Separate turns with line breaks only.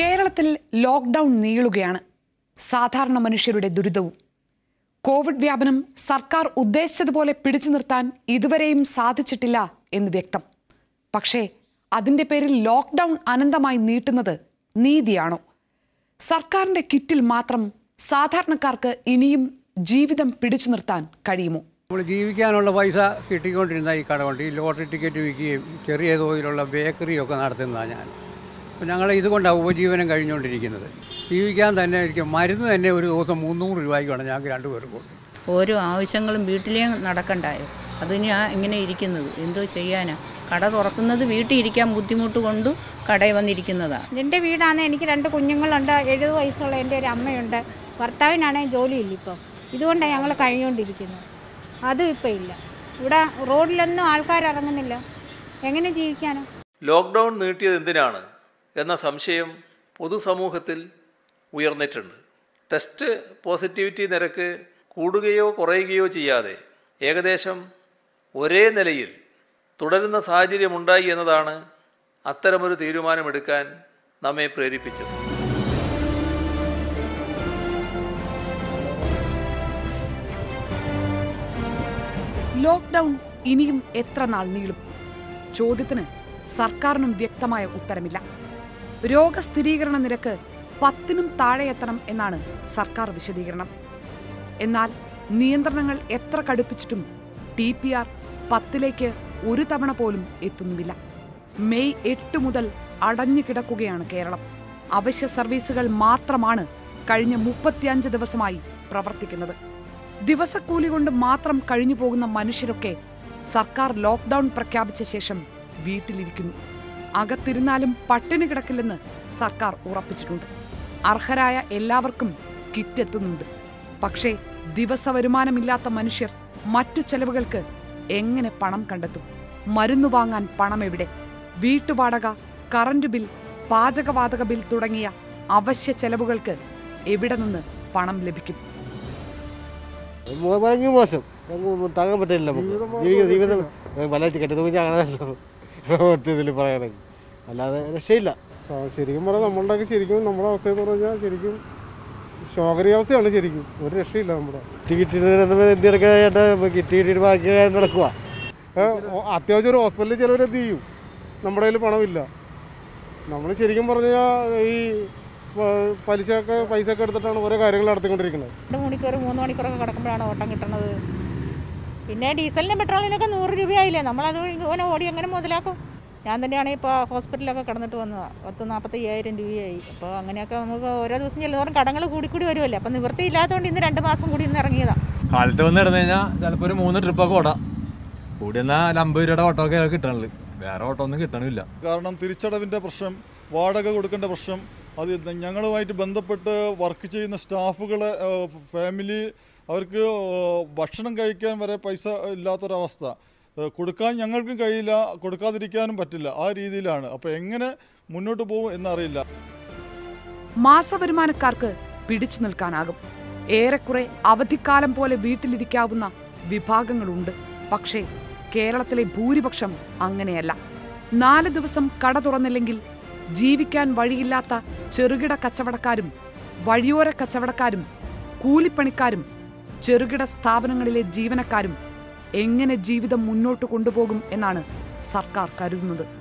കേരളത്തിൽ ലോക്ക്ഡൗൺ നീളുകയാണ് സാധാരണ മനുഷ്യരുടെ ദുരിതവും കോവിഡ് വ്യാപനം സർക്കാർ ഉദ്ദേശിച്ചതുപോലെ പിടിച്ചു നിർത്താൻ ഇതുവരെയും സാധിച്ചിട്ടില്ല എന്ന് വ്യക്തം പക്ഷേ അതിന്റെ പേരിൽ ലോക്ക്ഡൗൺ അനന്തമായി നീട്ടുന്നത് നീതിയാണോ സർക്കാരിന്റെ കിറ്റിൽ മാത്രം സാധാരണക്കാർക്ക് ഇനിയും ജീവിതം പിടിച്ചു നിർത്താൻ കഴിയുമോ
നമ്മൾ ജീവിക്കാനുള്ള പൈസ കിട്ടിക്കൊണ്ടിരുന്ന ഈ കടകൊണ്ട് ഈ ലോട്ടറി ടിക്കറ്റ് വിൽക്കുകയും ചെറിയ തോതിലുള്ള ബേക്കറിയൊക്കെ നടത്തുന്നതാണ് ഞാൻ അപ്പോൾ ഞങ്ങൾ ഇതുകൊണ്ടാണ് ഉപജീവനം കഴിഞ്ഞുകൊണ്ടിരിക്കുന്നത് ജീവിക്കാൻ തന്നെ എനിക്ക് മരുന്ന് തന്നെ ഒരു ദിവസം മുന്നൂറ് രൂപയ്ക്കാണ് ഞങ്ങൾക്ക് രണ്ടുപേർക്ക് കൊടുക്കുന്നത്
ഓരോ ആവശ്യങ്ങളും വീട്ടിലേ നടക്കണ്ടായോ അത് ഞാൻ ഇങ്ങനെ ഇരിക്കുന്നത് എന്തോ ചെയ്യാനാ കട തുറക്കുന്നത് വീട്ടിൽ ഇരിക്കാൻ ബുദ്ധിമുട്ട് കൊണ്ട് കടയിൽ വന്നിരിക്കുന്നതാണ്
എൻ്റെ വീടാണ് എനിക്ക് രണ്ട് കുഞ്ഞുങ്ങളുണ്ട് എഴുപത് വയസ്സുള്ള എൻ്റെ ഒരു അമ്മയുണ്ട് ഭർത്താവിനാണെങ്കിൽ ജോലിയില്ല ഇപ്പം ഇതുകൊണ്ടാണ് ഞങ്ങൾ കഴിഞ്ഞുകൊണ്ടിരിക്കുന്നത് അതും ഇപ്പം ഇല്ല ഇവിടെ റോഡിലൊന്നും ആൾക്കാർ ഇറങ്ങുന്നില്ല എങ്ങനെ ജീവിക്കാനോ
ലോക്ക്ഡൗൺ നീട്ടിയത് എന്തിനാണ് എന്ന സംശയം പൊതുസമൂഹത്തിൽ ഉയർന്നിട്ടുണ്ട് ടെസ്റ്റ് പോസിറ്റിവിറ്റി നിരക്ക് കൂടുകയോ കുറയുകയോ ചെയ്യാതെ ഏകദേശം ഒരേ നിലയിൽ തുടരുന്ന സാഹചര്യമുണ്ടായി എന്നതാണ് അത്തരമൊരു തീരുമാനമെടുക്കാൻ നമ്മെ പ്രേരിപ്പിച്ചത്
ലോക്ക്ഡൗൺ ഇനിയും എത്ര നാൾ നീളും ചോദ്യത്തിന് സർക്കാരിനും വ്യക്തമായ ഉത്തരമില്ല രോഗസ്ഥിരീകരണ നിരക്ക് പത്തിനും താഴെ എത്തണം എന്നാണ് സർക്കാർ വിശദീകരണം എന്നാൽ നിയന്ത്രണങ്ങൾ എത്ര കടുപ്പിച്ചിട്ടും ടി പി ആർ പത്തിലേക്ക് ഒരു തവണ പോലും എത്തുന്നുമില്ല മെയ് എട്ട് മുതൽ അടഞ്ഞു കിടക്കുകയാണ് കേരളം അവശ്യ സർവീസുകൾ മാത്രമാണ് കഴിഞ്ഞ മുപ്പത്തിയഞ്ച് ദിവസമായി പ്രവർത്തിക്കുന്നത് ദിവസക്കൂലി കൊണ്ട് മാത്രം കഴിഞ്ഞു പോകുന്ന മനുഷ്യരൊക്കെ സർക്കാർ ലോക്ക്ഡൌൺ പ്രഖ്യാപിച്ച ശേഷം വീട്ടിലിരിക്കുന്നു അകത്തിരുന്നാലും പട്ടിണി കിടക്കില്ലെന്ന് സർക്കാർ ഉറപ്പിച്ചിട്ടുണ്ട് അർഹരായ എല്ലാവർക്കും കിറ്റ് എത്തുന്നുണ്ട് പക്ഷേ ദിവസ വരുമാനമില്ലാത്ത മനുഷ്യർ മറ്റു ചെലവുകൾക്ക് എങ്ങനെ പണം കണ്ടെത്തും മരുന്നു വാങ്ങാൻ പണം എവിടെ വീട്ടുവാടക കറന്റ് ബിൽ പാചകവാതക ബിൽ തുടങ്ങിയ അവശ്യ ചെലവുകൾക്ക് എവിടെ നിന്ന് പണം ലഭിക്കും
ഭയങ്കര മോശം ഞങ്ങൾക്ക് താങ്ങാൻ പറ്റില്ല നമുക്ക് ജീവിത ജീവിതം വല്ലാത്ത കെട്ടി തൂങ്ങി അങ്ങനെയല്ലോ ഒറ്റ ഇതിൽ പറയണമെങ്കിൽ അല്ലാതെ രക്ഷയില്ല
ആ, ശരിക്കും പറഞ്ഞാൽ നമ്മളുടെയൊക്കെ ശരിക്കും നമ്മുടെ അവസ്ഥ എന്ന് പറഞ്ഞാൽ ശരിക്കും ശോകരീയാവസ്ഥയാണ് ശരിക്കും ഒരു രക്ഷയില്ല നമ്മുടെ
ടിക്കറ്റ് എന്തിനൊക്കെയായിട്ട് കിട്ടി കിട്ടിയിട്ട് ബാക്കി നടക്കുക
ഏ, ഓ- അത്യാവശ്യം ഒരു ഹോസ്പിറ്റലിൽ ചിലവർ എന്ത് ചെയ്യും നമ്മുടെ കയ്യിൽ പണമില്ല നമ്മൾ ശരിക്കും പറഞ്ഞാൽ ഈ പ- പലിശയൊക്കെ പൈസ ഒക്കെ എടുത്തിട്ടാണ് ഓരോ കാര്യങ്ങൾ നടത്തിക്കൊണ്ടിരിക്കുന്നത്
രണ്ട് മണിക്കൂർ മൂന്ന് മണിക്കൂറൊക്കെ കിടക്കുമ്പോഴാണ് ഓട്ടം കിട്ടുന്നത് പിന്നെ ഡീസലിനും പെട്രോളിനൊക്കെ നൂറ് രൂപയായില്ലേ നമ്മളത് ഇങ്ങനെ ഓടി എങ്ങനെ മുതലാക്കും ഞാൻ തന്നെയാണ് ഇപ്പോൾ ഹോസ്പിറ്റലിലൊക്കെ കിടന്നിട്ട് വന്നത് പത്ത് നാൽപ്പത്തയ്യായിരം രൂപയായി അപ്പോൾ അങ്ങനെയൊക്കെ നമുക്ക് ഓരോ ദിവസം ചെല്ലുന്നവരും കടങ്ങൾ കൂടിക്കൂടി വരുമല്ലേ അപ്പം നിവൃത്തിയില്ലാത്തതുകൊണ്ട് ഇന്ന് രണ്ട് മാസം കൂടി ഇന്ന് ഇറങ്ങിയതാണ്
കാലത്ത് വന്ന് ഇടന്നു കഴിഞ്ഞാൽ ചിലപ്പോൾ ഒരു മൂന്ന് ട്രിപ്പൊക്കെ ഓടാം കൂടി എന്നാൽ അമ്പത് രൂപയുടെ ഓട്ടോ ഒക്കെ കിട്ടണുള്ളു വേറെ ഓട്ടോ ഒന്നും കിട്ടണില്ല
കാരണം തിരിച്ചടവിൻ്റെ പ്രശ്നം വാടക കൊടുക്കേണ്ട പ്രശ്നം അത് ഞങ്ങളുമായിട്ട് ബന്ധപ്പെട്ട് വർക്ക് ചെയ്യുന്ന സ്റ്റാഫുകളെ ഫാമിലി അവർക്ക് ഏഹ്, ഭക്ഷണം കഴിക്കാൻ വരെ പൈസ ഇല്ലാത്തൊരവസ്ഥ ഏഹ്, കൊടുക്കാൻ ഞങ്ങൾക്കും കഴിയില്ല കൊടുക്കാതിരിക്കാനും പറ്റില്ല ആ രീതിയിലാണ് അപ്പോൾ എങ്ങനെ മുന്നോട്ട് പോകും എന്നറിയില്ല
മാസവരുമാനക്കാർക്ക് പിടിച്ചു നിൽക്കാനാകും ഏറെക്കുറെ അവധിക്കാലം പോലെ വീട്ടിലിരിക്കാവുന്ന വിഭാഗങ്ങളുണ്ട് പക്ഷേ കേരളത്തിലെ ഭൂരിപക്ഷം അങ്ങനെയല്ല നാല് ദിവസം കട തുറന്നില്ലെങ്കിൽ ജീവിക്കാൻ വഴിയില്ലാത്ത ചെറുകിട കച്ചവടക്കാരും വഴിയോര കച്ചവടക്കാരും കൂലിപ്പണിക്കാരും ചെറുകിട സ്ഥാപനങ്ങളിലെ ജീവനക്കാരും എങ്ങനെ ജീവിതം മുന്നോട്ട് കൊണ്ടുപോകും എന്നാണ് സർക്കാർ കരുതുന്നത്